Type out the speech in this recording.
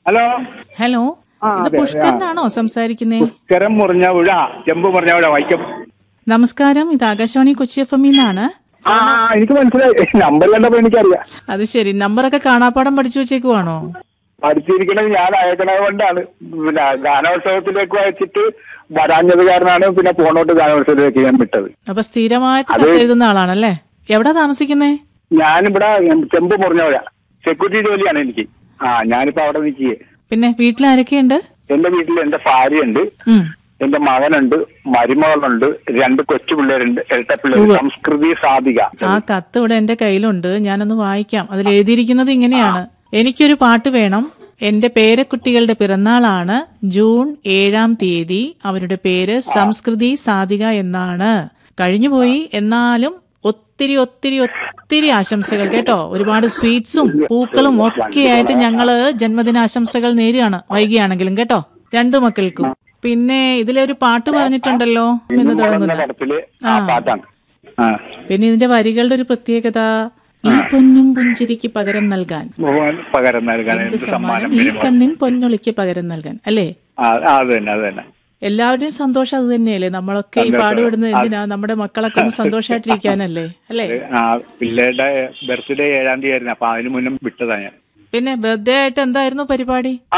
hello hello ആ, ഇത് അതെ, പുഷ്കരനാണോ സംസാരിക്കുന്നേ പുഷ്കരം മുറിഞ്ഞ പുഴ ചെമ്പ് മുറിഞ്ഞ പുഴ വൈക്കം നമസ്കാരം ഇത് ആകാശവാണി കൊച്ചി എഫ് എമ്മിന്നാണ് ആ ആ, എനിക്ക് മനസ്സിലായി നമ്പർ കണ്ടപ്പോ എനിക്കറിയാം അത് ശരി നമ്പറൊക്കെ കാണാപ്പാടം പഠിച്ചു വെച്ചേക്കുവാണോ പഠിച്ചിരിക്കണത് ഞാൻ അയക്കണത് കൊണ്ടാണ് പിന്നെ ഗാനോത്സവത്തിലേക്ക് അയച്ചിട്ട് വരാഞ്ഞത് കാരണമാണ് പിന്നെ പോണോട്ട് ഗാനോത്സവത്തിലേക്ക് ഞാൻ വിട്ടത് അപ്പൊ സ്ഥിരമായിട്ട് കത്തെഴുതുന്ന ആളാണല്ലേ എവിടാ താമസിക്കുന്നേ ഞാനിവിടെ ചെമ്പ് മുറിഞ്ഞ പുഴ സെക്യൂരിറ്റി ജോലിയാണ് എനിക്ക് ആ ഞാനിപ്പോ അവിടെ നിൽക്കുകയെ പിന്നെ വീട്ടിലാരൊക്കെയുണ്ട് എന്റെ വീട്ടിൽ എന്റെ ഭാര്യയുണ്ട് ഉം എന്റെ മകനുണ്ട് മരുമകളുണ്ട് രണ്ട് കൊച്ചു പിള്ളേരുണ്ട് ഇരട്ട പിള്ളേർ സംസ്കൃതി സാധിക ആ കത്ത് ഇവിടെ എന്റെ കയ്യിലുണ്ട് ഞാനൊന്ന് വായിക്കാം അതിൽ എഴുതിയിരിക്കുന്നത് ഇങ്ങനെയാണ് എനിക്കൊരു പാട്ട് വേണം എന്റെ പേരക്കുട്ടികളുടെ പിറന്നാളാണ് ജൂൺ ഏഴാം തീയതി അവരുടെ പേര് സംസ്കൃതി സാധിക എന്നാണ് കഴിഞ്ഞുപോയി എന്നാലും ഒത്തിരി ഒത്തിരി ഒത്തിരി ആശംസകൾ കേട്ടോ ഒരുപാട് സ്വീറ്റ്സും പൂക്കളും ഒക്കെ ആയിട്ട് ഞങ്ങള് ജന്മദിനാശംസകൾ നേരുകയാണ് വൈകിയാണെങ്കിലും കേട്ടോ രണ്ടു മക്കൾക്കും പിന്നെ ഇതിലൊരു പാട്ട് പറഞ്ഞിട്ടുണ്ടല്ലോ എന്ന് തുടങ്ങുന്ന പടത്തില് ആ പാട്ടാണ് ആ പിന്നെ ഇതിന്റെ വരികളുടെ ഒരു പ്രത്യേകത ഈ പൊന്നും പുഞ്ചിരിക്ക് പകരം നൽകാൻ ഭഗവാൻ പകരം നൽകാൻ എന്ത് എന്ത് സമ്മാനം സമ്മാനം ഈ കണ്ണിൻ പൊന്നൊളിക്ക് പകരം നൽകാൻ അല്ലേ ആ ആ, അത് തന്നെ അത് തന്നെ എല്ലാവരുടെയും സന്തോഷം അത് തന്നെയല്ലേ നമ്മളൊക്കെ ഈ പാടുപെടുന്നത് എന്തിനാ നമ്മുടെ മക്കളൊക്കെ ഒന്ന് സന്തോഷമായിട്ടിരിക്കാനല്ലേ അല്ലേ ആ പിള്ളേരുടെ ബർത്ത്ഡേ ഏഴാം തീയതി ആയിരുന്നു അപ്പൊ അതിന് മുന്നേ വിട്ടതാ ഞാൻ പിന്നെ ബർത്ത്ഡേ ആയിട്ട് എന്തായിരുന്നു പരിപാടി